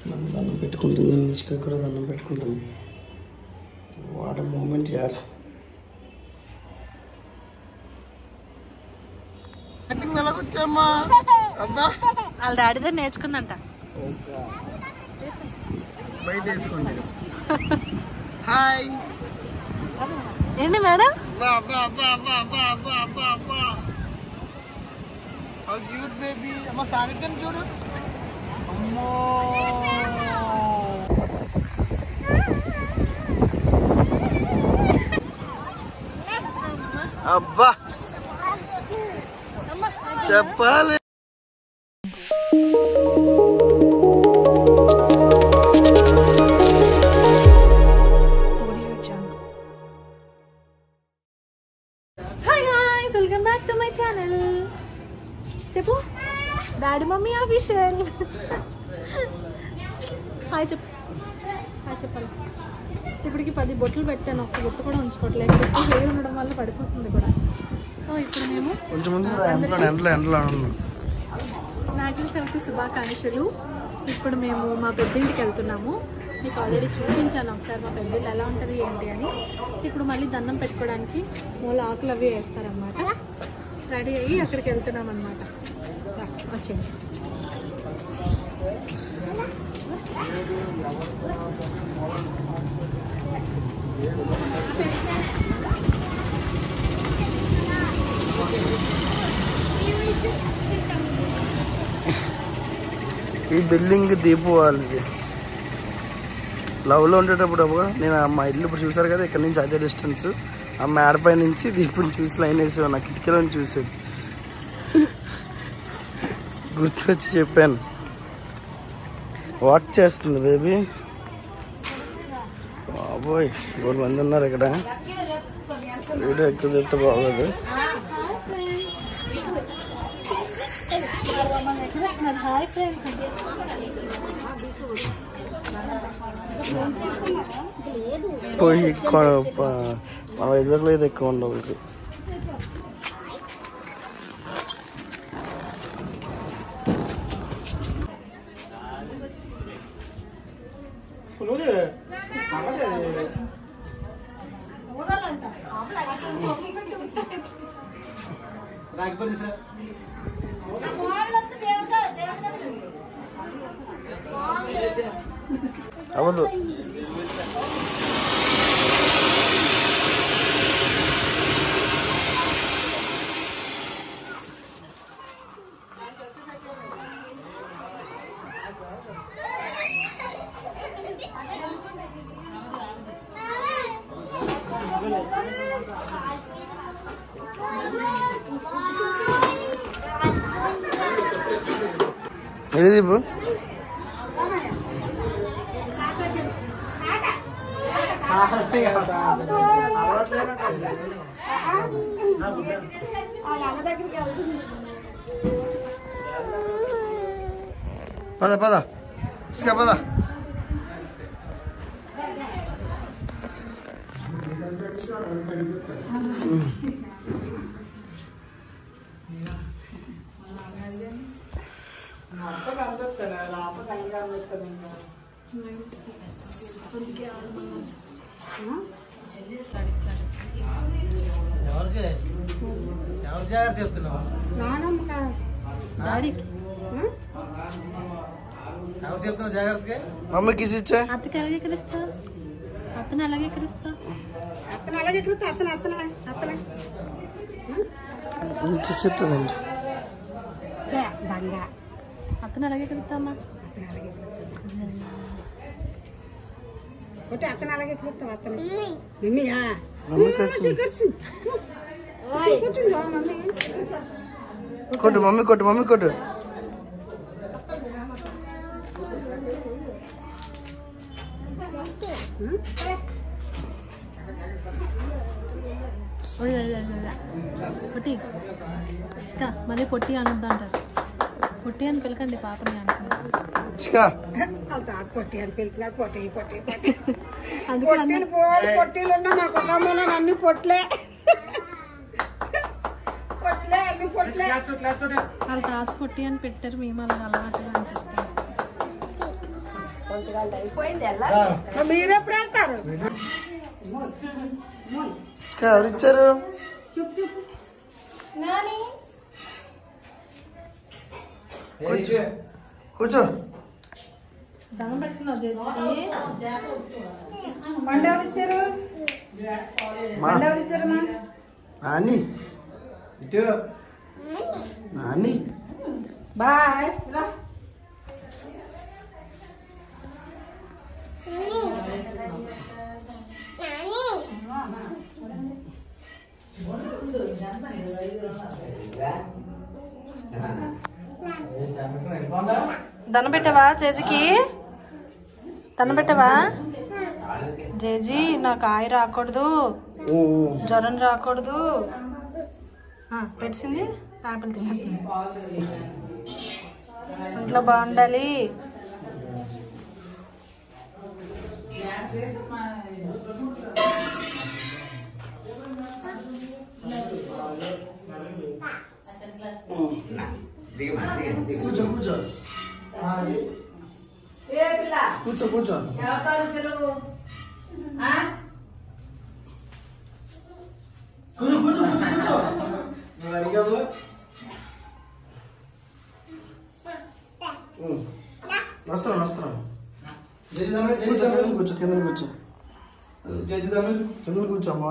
మనం దండం పెట్టుకుంటుంది నిష్క కూడా దండం పెట్టుకుంటుంది వాట్ మూమెంట్ యార్ వచ్చామ్మా అబ్బా వాళ్ళ డాడీ దగ్గర నేర్చుకుందంట బయట వేసుకోండి హాయ్ ఏంటి మేడం బా బా బా బా బా బా బా బా హౌ క్యూట్ బేబీ అమ్మ సానిటం చూడు అమ్మో అబ్బా చెప్పాలి hi guys welcome back to my channel చెప్పు డాడీ మమ్మీ ఆఫీషియల్ హాయ్ చెప్పు హాయ్ చెప్పాలి ఇప్పటికి పది బొట్లు పెట్టాను ఒక్క బొట్టు కూడా ఉంచుకోవట్లేదు ఎక్కువ హెయిర్ ఉండడం వల్ల పడిపోతుంది కూడా సో ఇప్పుడు మేము కొంచెం ముందు ఎండలో ఎండలో ఎండలో ఉన్నాం నాటిన చవితి శుభాకాంక్షలు ఇప్పుడు మేము మా పెద్దింటికి వెళ్తున్నాము మీకు ఆల్రెడీ చూపించాను ఒకసారి మా పెద్దిల్లు ఎలా ఉంటుంది ఏంటి అని ఇప్పుడు మళ్ళీ దండం పెట్టుకోవడానికి మూల ఆకులు అవి వేస్తారనమాట రెడీ అయ్యి అక్కడికి వెళ్తున్నాం అనమాట వచ్చేయండి ఈ బిల్డింగ్ దీపు వాళ్ళది లవ్లో ఉండేటప్పుడు అబ్బా నేను ఆ మా ఇల్లు ఇప్పుడు చూసారు కదా ఇక్కడ నుంచి అదే డిస్టెన్స్ ఆ మేడపై నుంచి దీపుని చూసి లైన్ వేసేవాడు నా కిటికీలో నుంచి చూసేది గుర్తొచ్చి చెప్పాను వాక్ చేస్తుంది బేబీ బాబోయ్ మూడు మంది ఉన్నారు ఇక్కడ వీడియో ఎక్కువ చెప్తే బాగోదు హాయ్ ఫ్రెండ్స్ పోయి కొ- ప- మన వైజాగ్లో ఇది ఎక్కువ ఉండవు ఇది. అవ్వదు ఏది దీపు పద పద ఇసుక పద ఎవరికి ఎవరి జాగ్రత్త చెప్తున్నావు డాడీకి ఎవరు చెప్తున్నావు జాగ్రత్తగా మమ్మీకి కిసి ఇచ్చే అత్తకి ఎలాగే కలుస్తా అత్తని ఎలాగే కలుస్తా అతను అలాగే ఎక్కడ అతను అతను అతను కిసి ఇస్తుందండి దండ అత్తని ఎలాగే కలుస్తామా అతను అలాగే ఒకటి అతను అలాగే ఎక్కడ అతను మమ్మీయా మమ్మీకి వచ్చింది కూర్చుందో మమ్మీ కొట్టు మమ్మీ కొట్టు మమ్మీ కొట్టు ఓయ్ ఓయ్ ఓయ్ ఓయ్. పొట్టి ఇష్క మళ్ళీ పొట్టి అనొద్దు అంటారు పొట్టి అని పిలకండి పాపని అంటున్నారు ఇసుక తాత పొట్టి అని పిలుతున్నాడు పొట్టి పొట్టి పొట్టి అందుకే అన్న- పొట్టీలు పోడు పొట్టీలు ఉన్నా మాకు ఉన్నామో అన్ని పొట్లే పొట్లే అన్ని పొట్లే వాళ్ళ తాత పొట్టి అని పెట్టారు మేము అలా అలవాటుగా అని చెప్తాను మీరు ఎప్పుడు వెళ్తారు ఇంకా ఎవరు ఇచ్చారు కూర్చో కూర్చో దండం పెట్టుకున్నావు చేసి మండ ఎవరు ఇచ్చారు మా మండ ఎవరు ఇచ్చారమ్మా నాని నాని బాయ్ రా దండం పెట్టావా చేజికి దండం పెట్టావా జేజీ నాకు ఆయి రాకూడదు ఊ, ఊ. జ్వరం రాకూడదు ఆ, పెట్టింది ఆపిల్ తిన ఇంట్లో బాగుండాలి కూర్చో కూర్చో కూర్చో కూర్చో కూర్చో కూర్చో కూర్చో కూర్చో ఊ. వస్తున్నాను వస్తున్నాను కూర్చో కింద కూర్చో కింద కూర్చో కింద కూర్చో అమ్మా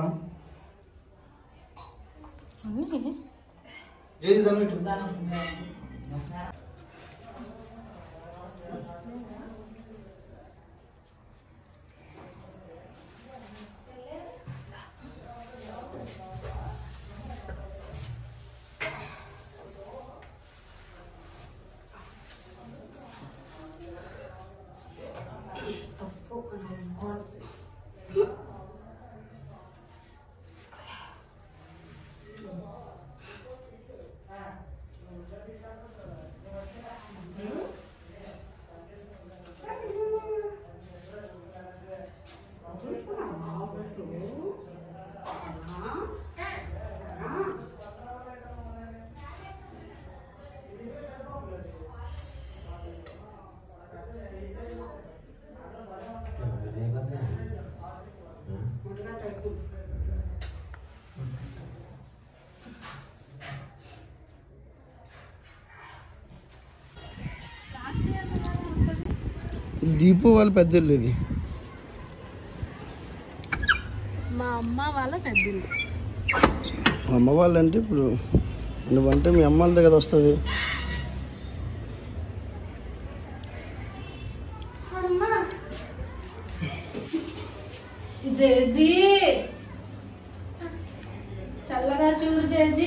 దీపు వాళ్ళ పెద్ద ఇల్లు ఇది మా అమ్మ వాళ్ళ పెద్దిల్లు మా అమ్మ వాళ్ళు అంటే ఇప్పుడు నువ్వంటే మీ అమ్మ వాళ్ళ దగ్గర వస్తుంది జేజీ చల్లగా చూడు జేజీ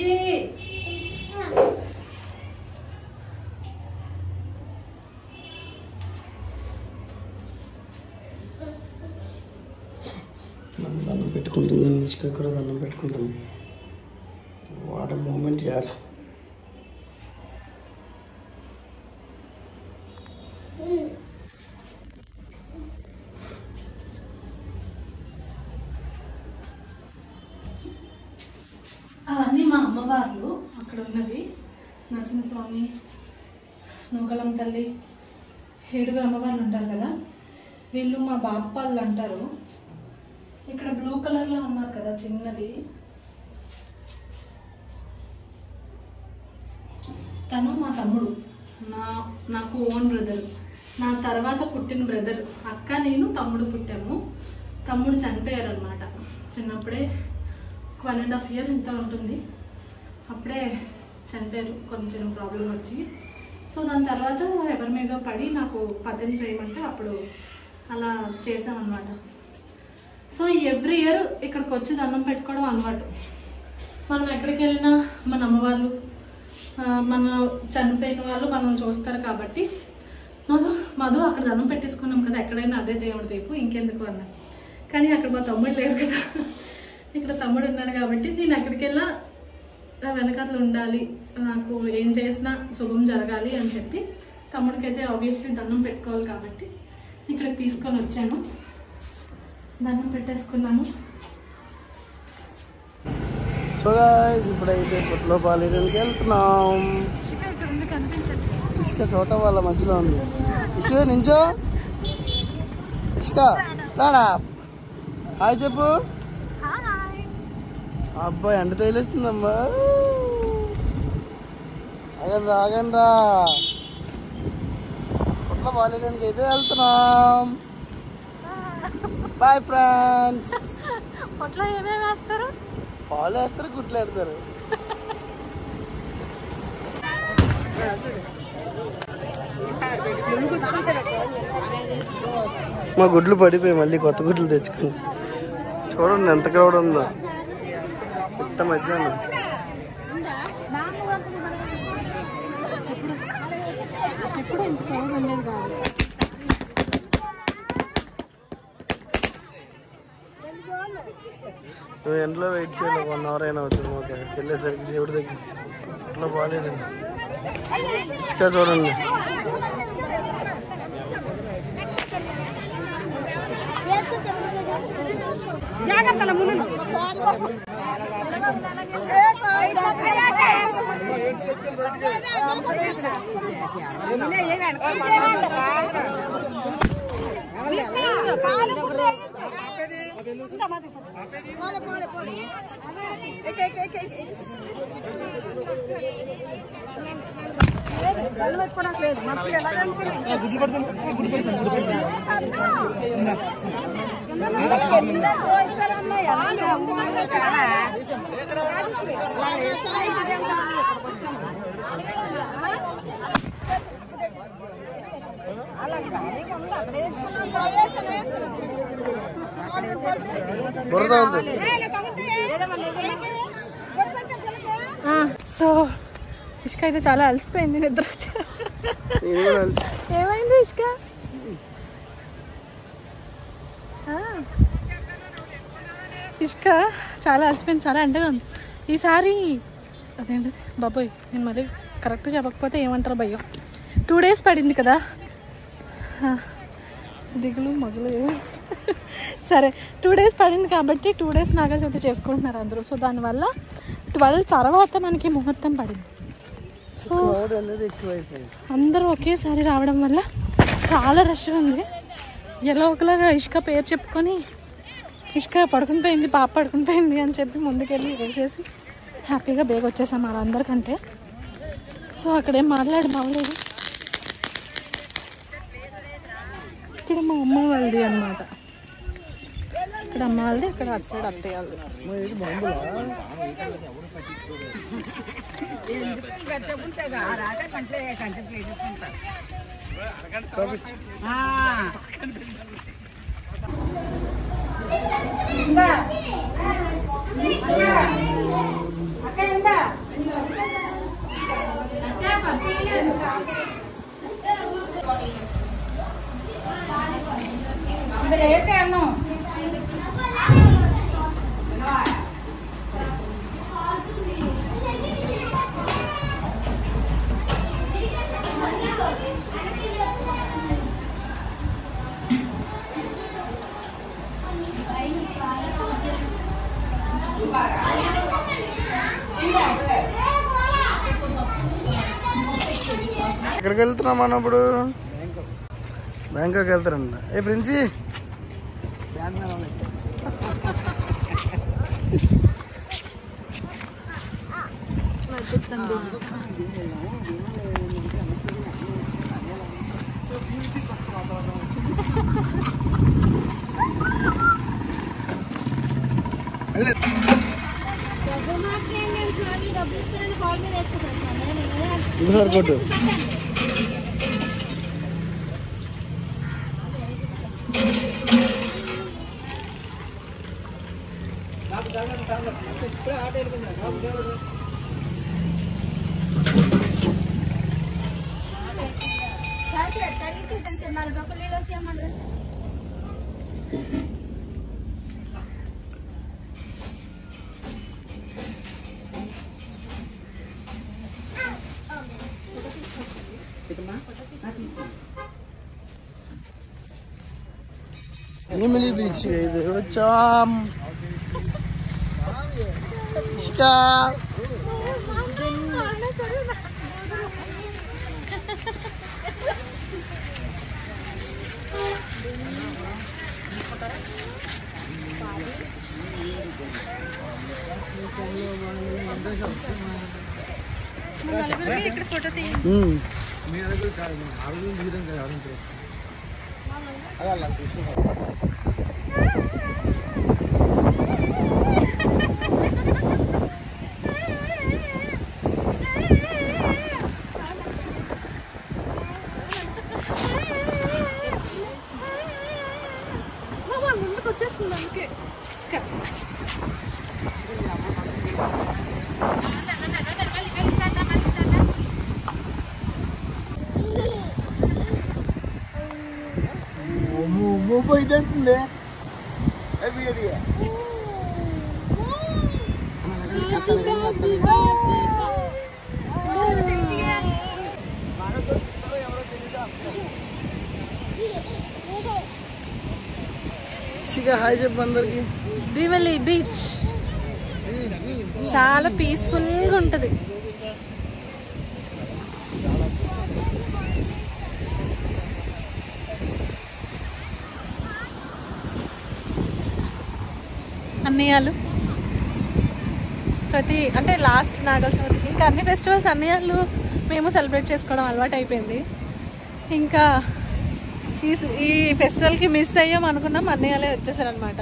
దండం పెట్టుకుంటుంది నిష్క కూడా దండం పెట్టుకుంటుంది వాట్ మూమెంట్ యార్ అవన్నీ మా అమ్మవార్లు అక్కడ ఉన్నవి నరసింహస్వామి నూకలం తల్లి ఏడుగురు అమ్మవార్లు ఉంటారు కదా వీళ్ళు మా బాప్పాళ్ళు అంటారు ఇక్కడ బ్లూ కలర్లో ఉన్నారు కదా చిన్నది తను మా తమ్ముడు నా నాకు ఓన్ బ్రదర్ నా తర్వాత పుట్టిన బ్రదర్ అక్క నేను తమ్ముడు పుట్టాము తమ్ముడు చనిపోయారు అనమాట చిన్నప్పుడే వన్ అండ్ హాఫ్ ఇయర్ ఇంత ఉంటుంది అప్పుడే చనిపోయారు కొంచెం ప్రాబ్లం వచ్చి సో దాని తర్వాత ఎవరి మీద పడి నాకు పదం చేయమంటే అప్పుడు అలా చేసామన్నమాట సో ఎవ్రీ ఇయర్ ఇక్కడికి వచ్చి దండం పెట్టుకోవడం అలవాటు మనం ఎక్కడికి వెళ్ళినా మన అమ్మవాళ్ళు ఆ, మన చనిపోయిన వాళ్ళు మనం చూస్తారు కాబట్టి మధు మధు అక్కడ దండం పెట్టేసుకున్నాం కదా ఎక్కడైనా అదే దేవుడి వైపు ఇంకెందుకు అన్నా కానీ అక్కడ మా తమ్ముడు లేరు కదా ఇక్కడ తమ్ముడు ఉన్నాడు కాబట్టి నేను ఎక్కడికి వెళ్ళా నా వెనకాతలు ఉండాలి నాకు ఏం చేసినా శుభం జరగాలి అని చెప్పి తమ్ముడికైతే ఆబ్వియస్లీ దండం పెట్టుకోవాలి కాబట్టి ఇక్కడికి తీసుకొని వచ్చాను దండం పెట్టేసుకున్నాను సో గాయస్ ఇప్పుడైతే కొట్లో పాలేయడానికి వెళ్తున్నాం ఇక్కడ ఉంది కనిపించట్లేదు ఇసుక చోట వాళ్ళ మధ్యలో ఉంది ఇసుక నించో ఇష్క రాడా హాయ్ చెప్పు అబ్బాయి ఎండ తేలిస్తుందమ్మా ఆగండి రా ఆగండి రా కొట్ల బాలేడానికి అయితే వెళ్తున్నాం బాయ్ ఫ్రెండ్స్ పొట్లో ఏమేమి వేస్తారు పాలు వేస్తారు గుట్లు వేస్తారు మా గుడ్లు పడిపోయి మళ్ళీ కొత్త గుడ్లు తెచ్చుకుని చూడండి ఎంత క్రౌడ్ ఉందో పుట్ట మధ్యాహ్నం ఎప్పుడు ఇంత క్రౌడ్ ఉండేది కాదు నువ్వు ఎండలో వెయిట్ చేయాలి వన్ అవర్ అయినా అవుతుంది మాకు అక్కడికి వెళ్ళేసరికి దేవుడి దగ్గర అట్లా బాగాలేదు ఇసుక చూడండి జాగ్రత్తల ముళ్ళు పెట్టుకోవట్లేదు మంచిగా ఎలాగంటే బురద ఉంది సో ఇష్క అయితే చాలా అలసిపోయింది నిద్ర వచ్చి నేను కూడా అలసి ఏమైంది ఇష్క ఆ. ఇష్క చాలా అలసిపోయింది చాలా ఎండగా ఉంది ఈసారి అదేంటిది బాబోయ్ నేను మళ్ళీ కరెక్ట్ చెప్పకపోతే ఏమంటారు భయం టూ డేస్ పడింది కదా ఆ, దిగులు మొగలు ఏదో. సరే టూ డేస్ పడింది కాబట్టి టూ డేస్ నాగ చవితి చేసుకుంటున్నారు అందరూ సో దానివల్ల ట్వెల్వ్ తర్వాత మనకి ముహూర్తం పడింది సో క్రౌడ్ అనేది ఎక్కువైపోయింది అందరూ ఒకేసారి రావడం వల్ల చాలా రష్ ఉంది ఎలా ఒకలాగా ఇష్క పేరు చెప్పుకొని ఇష్క పడుకుని పోయింది పాప పడుకుని పోయింది అని చెప్పి ముందుకెళ్ళి వేసేసి హ్యాపీగా బేగ వచ్చేసాం వాళ్ళందరికంటే సో అక్కడేం మాట్లాడి బాగలేదు ఇక్కడ మా అమ్మ వాళ్ళది అనమాట ఇక్కడ అమ్మ వాళ్ళది ఇక్కడ అటు సైడ్ అత్తయ్య వాళ్ళది కాబట్టి ఎక్కడికి వెళ్తున్నాం మనం ఇప్పుడు బ్యాంకాక్ వెళ్తారంట ఏ ప్రిన్సీ ఇంకోసారి కొట్టు ఎనిమిది బీచ్ ఇది వచ్చాం ఇష్కా నలుగురికి ఇక్కడ ఫోటో తీయండి మామ, ముందుకు వచ్చేస్తుంది అందుకే ఇసుక. మూవ్ అయితే అంటుంది అవి అది హాయ్ చెప్పు అందరికి భీమలి బీచ్ చాలా పీస్ఫుల్ గా ఉంటది అన్నయ్యాలు ప్రతి అంటే లాస్ట్ నాగల చవితికి ఇంకా అన్ని ఫెస్టివల్స్ అన్నయ్యాలు మేము సెలబ్రేట్ చేసుకోవడం అలవాటు అయిపోయింది ఇంకా ఈ ఈ ఫెస్టివల్కి మిస్ అయ్యాం అనుకున్నాం అన్నయ్యలే వచ్చేసారనమాట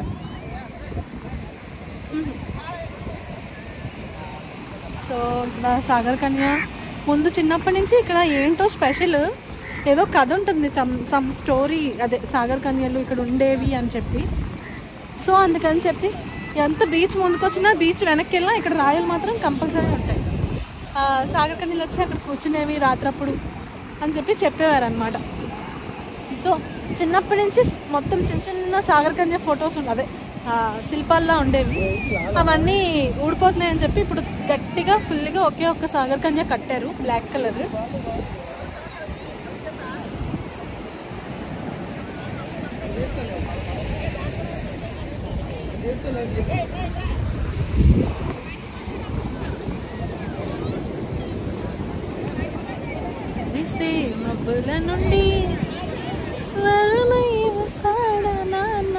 సో ఇక్కడ సాగర్ కన్య ముందు చిన్నప్పటి నుంచి ఇక్కడ ఏంటో స్పెషల్ ఏదో కథ ఉంటుంది సమ్ స్టోరీ అదే సాగర్ కన్యలు ఇక్కడ ఉండేవి అని చెప్పి సో అందుకని చెప్పి ఎంత బీచ్ ముందుకు వచ్చినా బీచ్ వెనక్కి వెళ్ళినా ఇక్కడ రాయలు మాత్రం కంపల్సరీ ఉంటాయి ఆ, సాగర్ కన్యలు వచ్చి అక్కడ కూర్చునేవి రాత్రప్పుడు అని చెప్పి చెప్పేవారు అనమాట సో చిన్నప్పటి నుంచి మొత్తం చిన్న చిన్న సాగర్ కన్య ఫొటోస్ ఉన్నాయి అదే ఆ, శిల్పాల్లా ఉండేవి అవన్నీ ఊడిపోతున్నాయని చెప్పి ఇప్పుడు గట్టిగా ఫుల్గా ఒకే ఒక్క సాగర్ కన్య కట్టారు బ్లాక్ కలర్ విసే మబ్బుల నుండి వరమై వస్తాడా నాన్న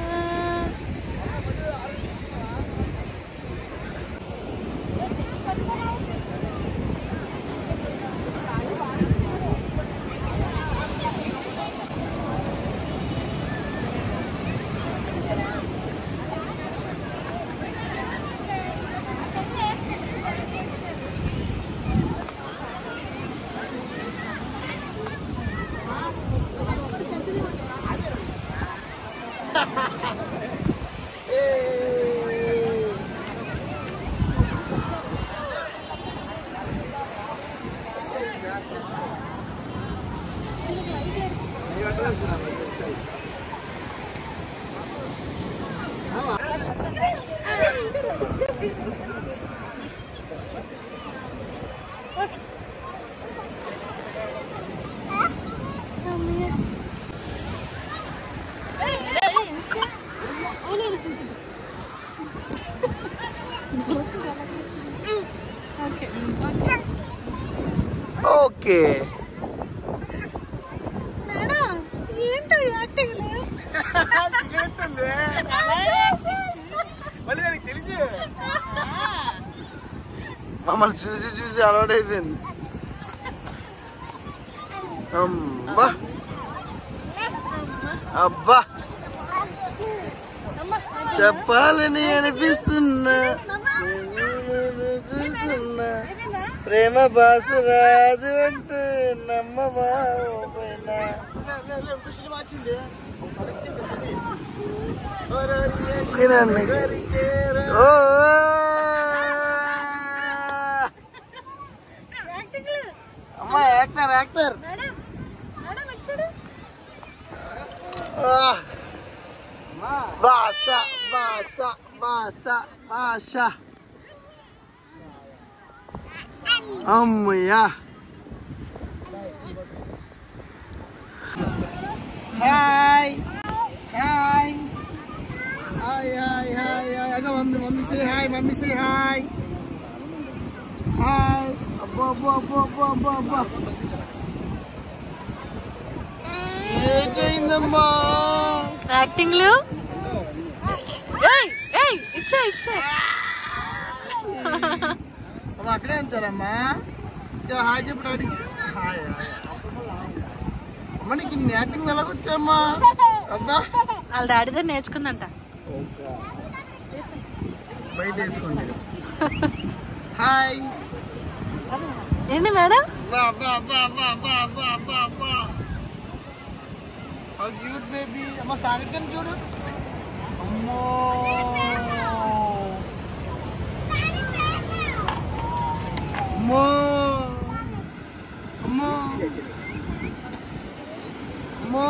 ఓకే ఓకే మేడం ఏంటో యాక్టింగ్ మళ్ళీ దానికి తెలిసి మమ్మల్ని చూసి చూసి అలవాటైపోయింది అబ్బా అబ్బా చెప్పాలని అనిపిస్తున్నా చూస్తున్నా ప్రేమ బాసు రాదు అంటూ నమ్మవా పోయినా ఓకేనండి. ఓ అమ్మా యాక్టర్ యాక్టర్ మేడం మేడం వచ్చాడు భాష భాష భాష భాష అమ్మయ్యా hi hi hi hi hi hi అగా mommy mommy say hi mommy say hi hi అబ్బో అబ్బో అబ్బో అబ్బో అబ్బో అబ్బో ఏ లేట్ అయిందమ్మా యాక్టింగ్లు ఏయ్ ఏయ్ ఇచ్చే ఇచ్చే అమ్మ అక్కడే ఉంచారమ్మా ఇసుక హాయ్ చెప్పు డాడీకి హాయ్ హాయ్. అమ్మ నీకు ఇన్ని యాక్టింగ్ ఎలా వచ్చామ్మా అబ్బా వాళ్ళ డాడీ దగ్గర నేర్చుకుందంట బయట వేసుకోండి హాయ్ ఏంటి మేడం బా బా బా బా బా బా బా బా హౌ క్యూట్ బేబీ అమ్మ సానిటన్ చూడు అమ్మో అమ్మో అమ్మో అమ్మో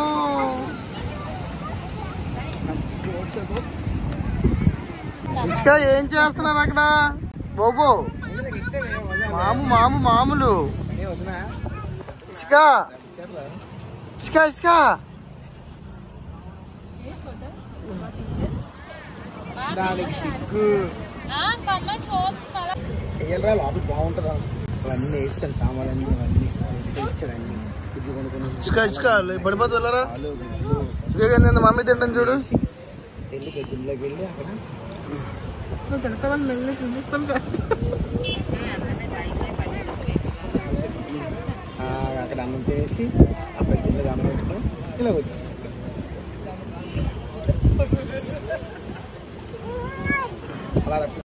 ఇసుక ఏం చేస్తున్నారు అక్కడ బోబో మాము మాము మామూలు ఇసుక ఇసుక ఇసుక దానికి సిగ్గు వేయాలరా లోపల బాగుంటుందా అవన్నీ వేస్తాను సామాన్లన్నీ అవన్నీ ఇచ్చాడు అన్ని గుడ్లు కొనుక్కొని ఇసుక ఇసుక పడిపోతు వెళ్ళరా పాలు గుడ్లు వివేకానంద మమ్మీ తింటాను చూడు వెళ్ళి గడ్డిల్లోకి వెళ్ళి అక్కడ నువ్వు తినకమని మెల్లి చూపిస్తాను ఆ, అక్కడ అన్నం చేసి ఆ పెద్దలు అన్నం పెట్టుకొని ఇలా వచ్చి అలా